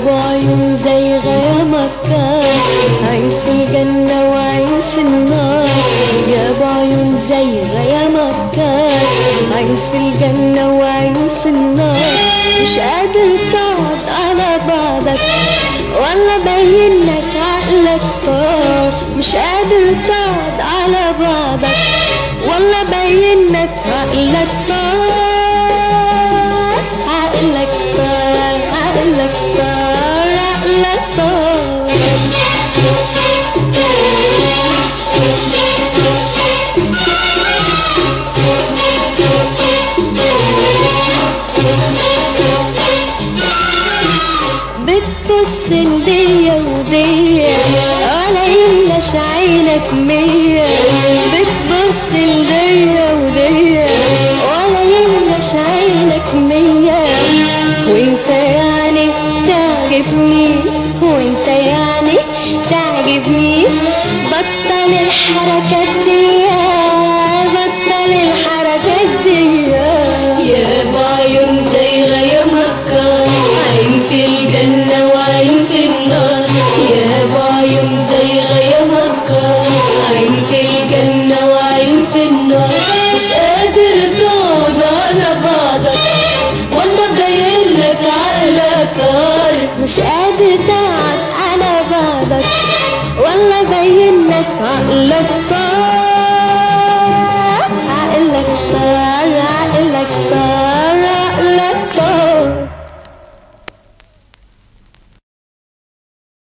ابو عيون زي غيامك عين في الجنة وعين في النار يا ابو عيون زي غيامك عين في الجنة وعين في النار مش قادر تقعد على بعضك ولا باين لك عقلك طار مش قادر تقعد على بعضك ولا باين لك عقلك طار عقلك طار عقلك طار عقلك طار بتبص لديا وديا ولا يملاش عينك مية بتبص لديا وديا ولا يملاش عينك مية وانت يعني تعجبني وانت يعني تعجبني بطل الحركات دي بطل الحركات دي يا بعيون زي غيامك عين في الجنة وعين في النار يا بعيون زي غيامك عين في الجنة وعين في النار مش قادر تقعد على بعضك والله باين لك عقلك طار مش قادر تقعد على بعضك ولا باين لك عقلك